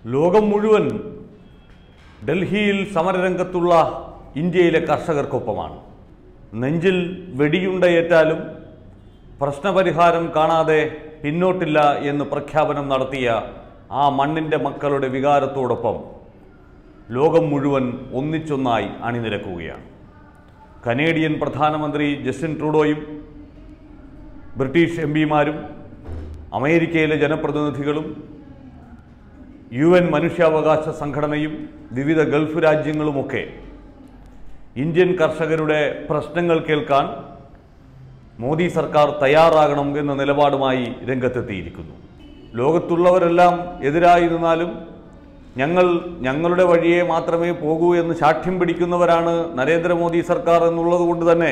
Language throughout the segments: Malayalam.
ലോകം മുഴുവൻ ഡൽഹിയിൽ സമരരംഗത്തുള്ള ഇന്ത്യയിലെ കർഷകർക്കൊപ്പമാണ് നെഞ്ചിൽ വെടിയുണ്ടയേറ്റാലും പ്രശ്നപരിഹാരം കാണാതെ പിന്നോട്ടില്ല എന്ന് പ്രഖ്യാപനം നടത്തിയ ആ മണ്ണിൻ്റെ മക്കളുടെ വികാരത്തോടൊപ്പം ലോകം മുഴുവൻ ഒന്നിച്ചൊന്നായി അണിനിരക്കുകയാണ് കനേഡിയൻ പ്രധാനമന്ത്രി ജസ്റ്റിൻ ട്രൂഡോയും ബ്രിട്ടീഷ് എം പിമാരും അമേരിക്കയിലെ ജനപ്രതിനിധികളും യു എൻ മനുഷ്യാവകാശ സംഘടനയും വിവിധ ഗൾഫ് രാജ്യങ്ങളുമൊക്കെ ഇന്ത്യൻ കർഷകരുടെ പ്രശ്നങ്ങൾ കേൾക്കാൻ മോദി സർക്കാർ തയ്യാറാകണം എന്ന നിലപാടുമായി രംഗത്തെത്തിയിരിക്കുന്നു ലോകത്തുള്ളവരെല്ലാം എതിരായി നിന്നാലും ഞങ്ങൾ ഞങ്ങളുടെ വഴിയെ മാത്രമേ പോകൂ എന്ന് സാക്ഷ്യം പിടിക്കുന്നവരാണ് നരേന്ദ്രമോദി സർക്കാർ എന്നുള്ളത് കൊണ്ട് തന്നെ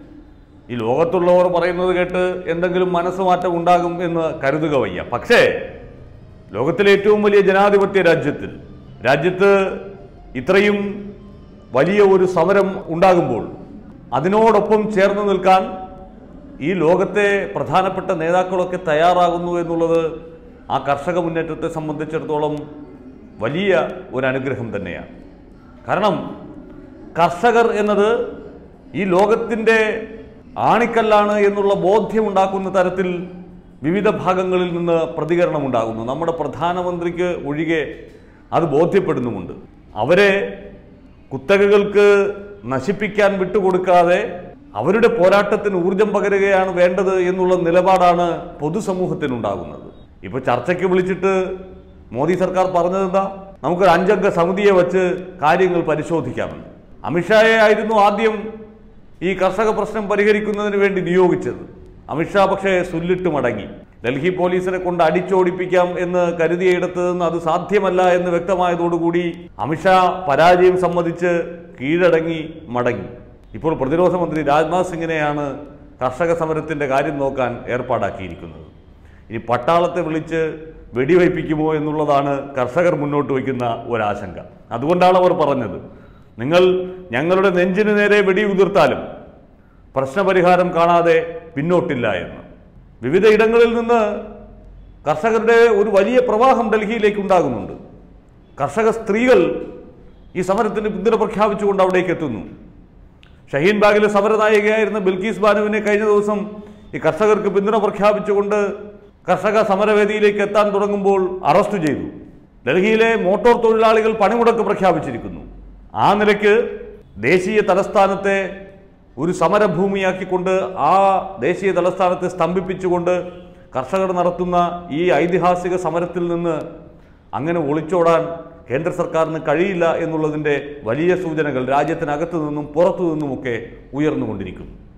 ഈ ലോകത്തുള്ളവർ പറയുന്നത് കേട്ട് എന്തെങ്കിലും മനസ്സുമാറ്റം ഉണ്ടാകും എന്ന് കരുതുക വയ്യ പക്ഷേ ലോകത്തിലെ ഏറ്റവും വലിയ ജനാധിപത്യ രാജ്യത്തിൽ രാജ്യത്ത് ഇത്രയും വലിയ ഒരു സമരം ഉണ്ടാകുമ്പോൾ അതിനോടൊപ്പം ചേർന്ന് നിൽക്കാൻ ഈ ലോകത്തെ പ്രധാനപ്പെട്ട നേതാക്കളൊക്കെ തയ്യാറാകുന്നു എന്നുള്ളത് ആ കർഷക മുന്നേറ്റത്തെ സംബന്ധിച്ചിടത്തോളം വലിയ ഒരു അനുഗ്രഹം തന്നെയാണ് കാരണം കർഷകർ എന്നത് ഈ ലോകത്തിൻ്റെ ആണിക്കല്ലാണ് എന്നുള്ള ബോധ്യമുണ്ടാക്കുന്ന തരത്തിൽ വിവിധ ഭാഗങ്ങളിൽ നിന്ന് പ്രതികരണം ഉണ്ടാകുന്നു നമ്മുടെ പ്രധാനമന്ത്രിക്ക് ഒഴികെ അത് ബോധ്യപ്പെടുന്നുമുണ്ട് അവരെ കുത്തകകൾക്ക് നശിപ്പിക്കാൻ വിട്ടുകൊടുക്കാതെ അവരുടെ പോരാട്ടത്തിന് ഊർജം പകരുകയാണ് വേണ്ടത് എന്നുള്ള നിലപാടാണ് പൊതുസമൂഹത്തിനുണ്ടാകുന്നത് ഇപ്പോൾ ചർച്ചയ്ക്ക് വിളിച്ചിട്ട് മോദി സർക്കാർ പറഞ്ഞതെന്താ നമുക്കൊരു അഞ്ചംഗ സമിതിയെ വച്ച് കാര്യങ്ങൾ പരിശോധിക്കാമെന്ന് അമിത്ഷായെ ആയിരുന്നു ആദ്യം ഈ കർഷക പ്രശ്നം പരിഹരിക്കുന്നതിന് വേണ്ടി നിയോഗിച്ചത് അമിത്ഷാ പക്ഷേ സുല്ലിട്ട് മടങ്ങി ഡൽഹി പോലീസിനെ കൊണ്ട് അടിച്ചോടിപ്പിക്കാം എന്ന് കരുതിയിടത്ത് നിന്ന് അത് സാധ്യമല്ല എന്ന് വ്യക്തമായതോടുകൂടി അമിത്ഷാ പരാജയം സമ്മതിച്ച് കീഴടങ്ങി മടങ്ങി ഇപ്പോൾ പ്രതിരോധ മന്ത്രി രാജ്നാഥ് സിംഗിനെയാണ് കർഷക സമരത്തിന്റെ കാര്യം നോക്കാൻ ഏർപ്പാടാക്കിയിരിക്കുന്നത് ഇനി പട്ടാളത്തെ വിളിച്ച് വെടിവയ്പ്പിക്കുമോ എന്നുള്ളതാണ് കർഷകർ മുന്നോട്ട് വയ്ക്കുന്ന ഒരാശങ്ക അതുകൊണ്ടാണ് അവർ പറഞ്ഞത് നിങ്ങൾ ഞങ്ങളുടെ നെഞ്ചിന് നേരെ വെടിയുതിർത്താലും പ്രശ്നപരിഹാരം കാണാതെ പിന്നോട്ടില്ല എന്ന് വിവിധ ഇടങ്ങളിൽ നിന്ന് കർഷകരുടെ ഒരു വലിയ പ്രവാഹം ഡൽഹിയിലേക്ക് ഉണ്ടാകുന്നുണ്ട് കർഷക സ്ത്രീകൾ ഈ സമരത്തിന് പിന്തുണ പ്രഖ്യാപിച്ചുകൊണ്ട് അവിടേക്ക് എത്തുന്നു ഷഹീൻ ബാഗിലെ സമരനായികയായിരുന്ന ബിൽക്കീസ് ബാനുവിനെ കഴിഞ്ഞ ദിവസം ഈ കർഷകർക്ക് പിന്തുണ പ്രഖ്യാപിച്ചുകൊണ്ട് കർഷക സമരവേദിയിലേക്ക് എത്താൻ തുടങ്ങുമ്പോൾ അറസ്റ്റ് ചെയ്തു ഡൽഹിയിലെ മോട്ടോർ തൊഴിലാളികൾ പണിമുടക്ക് പ്രഖ്യാപിച്ചിരിക്കുന്നു ആ നിലയ്ക്ക് ദേശീയ തലസ്ഥാനത്തെ ഒരു സമരഭൂമിയാക്കിക്കൊണ്ട് ആ ദേശീയ തലസ്ഥാനത്തെ സ്തംഭിപ്പിച്ചുകൊണ്ട് കർഷകർ നടത്തുന്ന ഈ ഐതിഹാസിക സമരത്തിൽ നിന്ന് അങ്ങനെ ഒളിച്ചോടാൻ കേന്ദ്ര സർക്കാരിന് കഴിയില്ല എന്നുള്ളതിൻ്റെ വലിയ സൂചനകൾ രാജ്യത്തിനകത്തു നിന്നും പുറത്തു നിന്നുമൊക്കെ ഉയർന്നുകൊണ്ടിരിക്കുന്നു